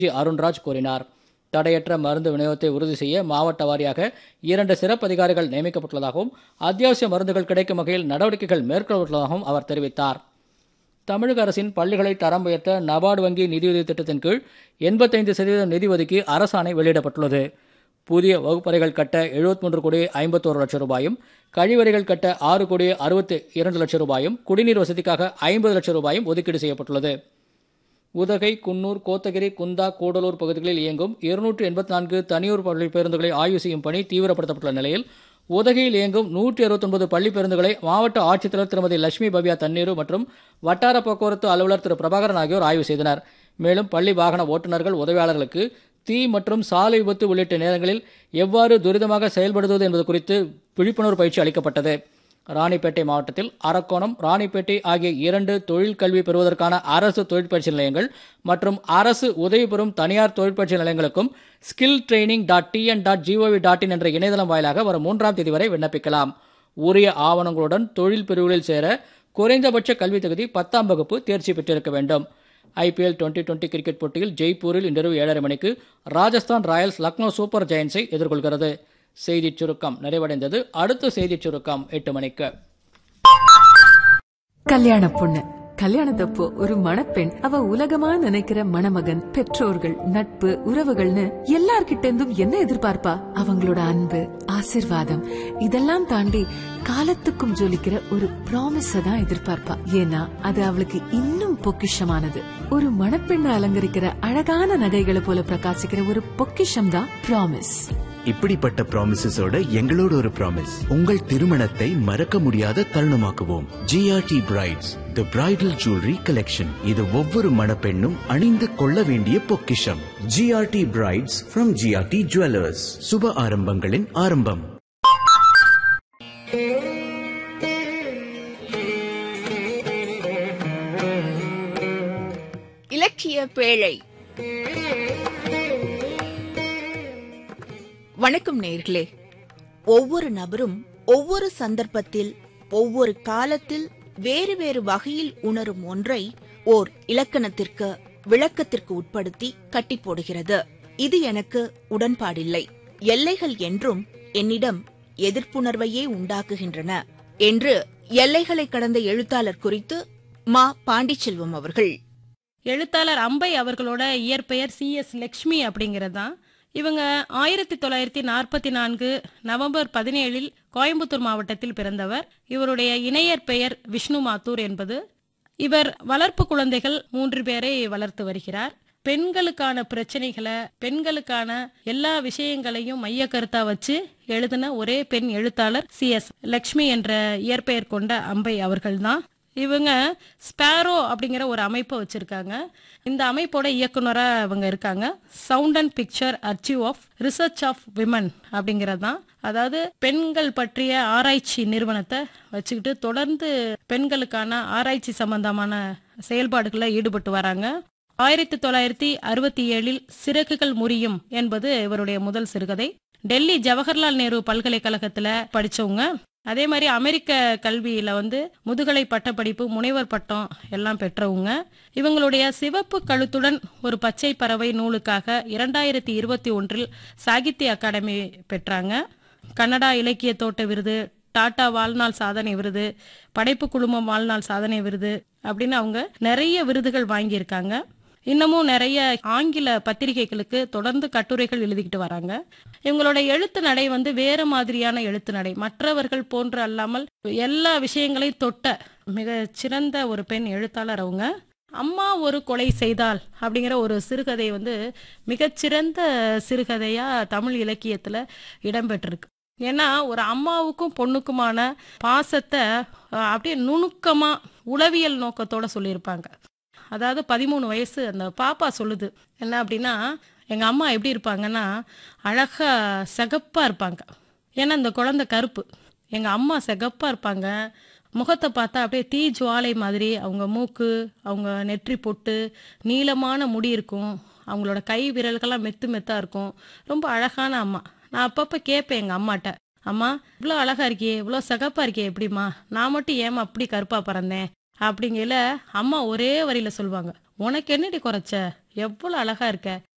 G Arunraj கூறினார் தடையற்ற மருந்து விநியோகத்தை உறுதி செய்ய மாவட்ட வாரியாக இரண்டு சிறப்பு அதிகாரிகள் நியமிக்கப்பட்டுள்ளதாகவும் அத்தியாவசிய மருந்துகள் கிடைக்கும் வகையில் நடவடிக்கைகள் மேற்கொள்ளப்பட்டுள்ளதாகவும் அவர் தெரிவித்தார் தமிழக அரசின் பள்ளிகளை தரம் உயர்த்த நபார்டு வங்கி நிதியுதவி திட்டத்தின் கீழ் எண்பத்தைந்து சதவீதம் நிதி ஒதுக்கி அரசாணை வெளியிடப்பட்டுள்ளது புதிய வகுப்பறைகள் கட்ட 73 கோடி ஐம்பத்தோரு லட்சம் ரூபாயும் கழிவறைகள் கட்ட ஆறு கோடி அறுபத்தி இரண்டு லட்சம் ரூபாயும் குடிநீர் வசதிக்காக ஐம்பது லட்சம் ரூபாயும் ஒதுக்கீடு செய்யப்பட்டுள்ளது உதகை குன்னூர் கோத்தகிரி குந்தா கூடலூர் பகுதிகளில் இயங்கும் இருநூற்று எண்பத்தி நான்கு தனியார் பள்ளி பேருந்துகளை ஆய்வு செய்யும் பணி தீவிரப்படுத்தப்பட்டுள்ள நிலையில் உதகையில் இயங்கும் நூற்றி அறுபத்தொன்பது பள்ளி பேருந்துகளை மாவட்ட ஆட்சித்தலைவர் திருமதி லட்சுமி பவ்யா தண்ணீரு மற்றும் வட்டார போக்குவரத்து அலுவலர் திரு பிரபாகரன் ஆகியோர் ஆய்வு செய்தனர் மேலும் பள்ளி வாகன ஓட்டுநர்கள் உதவியாளர்களுக்கு தீ மற்றும் சாலை விபத்து உள்ளிட்ட நேரங்களில் எவ்வாறு துரிதமாக செயல்படுவது என்பது குறித்து விழிப்புணர்வு பயிற்சி அளிக்கப்பட்டது ராணிப்பேட்டை மாவட்டத்தில் அரக்கோணம் ராணிப்பேட்டை ஆகிய இரண்டு தொழில் கல்வி பெறுவதற்கான அரசு தொழிற்பயிற்சி நிலையங்கள் மற்றும் அரசு உதவி பெறும் தனியார் தொழிற்பயிற்சி நிலையங்களுக்கும் skill training dot TN dot GOV dot in என்ற இணையதளம் வாயிலாக வரும் மூன்றாம் தேதி வரை விண்ணப்பிக்கலாம் உரிய ஆவணங்களுடன் தொழில் பிரிவுகளில் சேர குறைந்தபட்ச கல்வி தகுதி பத்தாம் வகுப்பு தேர்ச்சி பெற்றிருக்க வேண்டும் ஐபிஎல் டுவெண்டி டுவெண்டி கிரிக்கெட் போட்டியில் ஜெய்ப்பூரில் இன்றிரவு ஏழரை மணிக்கு ராஜஸ்தான் ராயல்ஸ் லக்னோ சூப்பர் ஜெயன்ஸை எதிர்கொள்கிறது செய்திச் சுருக்கம் நிறைவடைந்தது அடுத்த செய்திச் சுருக்கம் எட்டு மணிக்கு கல்யாண பொண்ணு கல்யாணத்தப்போ ஒரு மணப்பெண் அவ உலகமா நினைக்கிற மணமகன் பெற்றோர்கள் நட்பு உறவுகள்னு எல்லார்கிட்ட இருந்தும் என்ன எதிர்பார்ப்பா அவங்களோட அன்பு ஆசிர்வாதம் இதெல்லாம் தாண்டி காலத்துக்கும் ஜொலிக்கிற ஒரு ப்ராமிஸ தான் எதிர்பார்ப்பா ஏன்னா அது அவளுக்கு இன்னும் பொக்கிஷமானது ஒரு மணப்பெண்ணை அலங்கரிக்கிற அழகான நகைகளை போல பிரகாசிக்கிற ஒரு பொக்கிஷம் தான் ப்ராமிஸ் இப்படிப்பட்ட ப்ராமிசஸோட எங்களோட ஒரு ப்ராமிஸ் உங்கள் திருமணத்தை மறக்க முடியாத தருணமாக்குவோம் GRT brides the bridal jewellery collection இது ஒவ்வொரு மணப்பெண்ணும் அணிந்து கொள்ள வேண்டிய பொக்கிஷம் GRT brides from GRT jewellers சுப ஆரம்பங்களின் ஆரம்பம் இலக்கிய பேழை வணக்கம் நேர்களே ஒவ்வொரு நபரும் ஒவ்வொரு சந்தர்ப்பத்தில் ஒவ்வொரு காலத்தில் வேறு வேறு வகையில் உணரும் ஒன்றை ஓர் இலக்கணத்திற்கு விளக்கத்திற்கு உட்படுத்தி கட்டி போடுகிறது இது எனக்கு உடன்பாடில்லை எல்லைகள் என்றும் என்னிடம் எதிர்ப்புணர்வையே உண்டாக்குகின்றன என்று எல்லைகளை கடந்த எழுத்தாளர் குறித்து மா பாண்டிச்செல்வம் அவர்கள் எழுத்தாளர் அம்பை அவர்களோட இயற்பெயர் சி எஸ் லக்ஷ்மி அப்படிங்கிறது தான் இவங்க ஆயிரத்தி தொள்ளாயிரத்தி நாற்பத்தி நான்கு நவம்பர் பதினேழில் கோயம்புத்தூர் மாவட்டத்தில் பிறந்தவர் இவருடைய இணையர் பெயர் விஷ்ணு மாத்தூர் என்பது இவர் வளர்ப்பு குழந்தைகள் மூன்று பேரை வளர்த்து வருகிறார் பெண்களுக்கான பிரச்சனைகளை பெண்களுக்கான எல்லா விஷயங்களையும் மைய கருத்தா வச்சு எழுதின ஒரே பெண் எழுத்தாளர் சி எஸ் லக்ஷ்மி என்ற இயற்பெயர் கொண்ட அம்பை அவர்கள்தான் இவங்க ஸ்பேரோ அப்படிங்கிற ஒரு அமைப்பை வச்சிருக்காங்க இந்த அமைப்போட இயக்குனரா இவங்க இருக்காங்க sound and picture archive of research of women அப்படிங்கிறது தான் அதாவது பெண்கள் பற்றிய ஆராய்ச்சி நிறுவனத்தை வச்சுக்கிட்டு தொடர்ந்து பெண்களுக்கான ஆராய்ச்சி சம்பந்தமான செயல்பாடுகளில் ஈடுபட்டு வராங்க ஆயிரத்தி தொள்ளாயிரத்தி அறுபத்தி ஏழில் சிறகுகள் முறியும் என்பது இவருடைய முதல் சிறுகதை டெல்லி ஜவஹர்லால் நேரு பல்கலைக்கழகத்துல படிச்சவங்க அதே மாதிரி அமெரிக்க கல்வியில வந்து முதுகலை பட்டப்படிப்பு முனைவர் பட்டம் எல்லாம் பெற்றவங்க இவங்களுடைய சிவப்பு கழுத்துடன் ஒரு பச்சை பறவை நூலுக்காக இரண்டாயிரத்தி இருபத்தி ஒன்றில் சாகித்ய அகாடமி பெற்றாங்க கன்னடா இலக்கிய தோட்ட விருது டாடா வாழ்நாள் சாதனை விருது படைப்பு குழுமம் வாழ்நாள் சாதனை விருது அப்படின்னு அவங்க நிறைய விருதுகள் வாங்கியிருக்காங்க இன்னமும் நிறைய ஆங்கில பத்திரிகைகளுக்கு தொடர்ந்து கட்டுரைகள் எழுதிக்கிட்டு வராங்க இவங்களோட எழுத்து நடை வந்து வேற மாதிரியான எழுத்து நடை மற்றவர்கள் போன்று அல்லாமல் எல்லா விஷயங்களையும் தொட்ட மிக சிறந்த ஒரு பெண் எழுத்தாளர் அவங்க அம்மா ஒரு கொலை செய்தால் அப்படிங்கிற ஒரு சிறுகதை வந்து மிகச்சிறந்த சிறுகதையா தமிழ் இலக்கியத்துல இடம்பெற்றிருக்கு ஏன்னா ஒரு அம்மாவுக்கும் பொண்ணுக்குமான பாசத்தை அஹ், அப்படியே நுணுக்கமா உளவியல் நோக்கத்தோட சொல்லியிருப்பாங்க அதாவது பதிமூணு வயசு அந்த பாப்பா சொல்லுது என்ன அப்படின்னா எங்க அம்மா எப்படி இருப்பாங்கன்னா அழகா சிகப்பா இருப்பாங்க ஏன்னா இந்த குழந்தை கருப்பு எங்க அம்மா சிகப்பா இருப்பாங்க முகத்தை பார்த்தா அப்படியே தீ ஜுவாலை மாதிரி அவங்க மூக்கு அவங்க நெற்றி பொட்டு நீளமான முடி இருக்கும் அவங்களோட கை விரல்கள்லாம் மெத்து மெத்தா இருக்கும் ரொம்ப அழகான அம்மா நான் அப்பப்போ கேட்பேன் எங்கள் அம்மாட்ட அம்மா இவ்வளோ அழகா இருக்கியே இவ்வளோ சிகப்பா இருக்கியே எப்படிம்மா நான் மட்டும் ஏமா அப்படி கருப்பா பிறந்தேன் அப்படிங்கல அம்மா ஒரே வரியில சொல்லுவாங்க உனக்கு என்னடி குறைச்ச எவ்வளவு அழகா இருக்க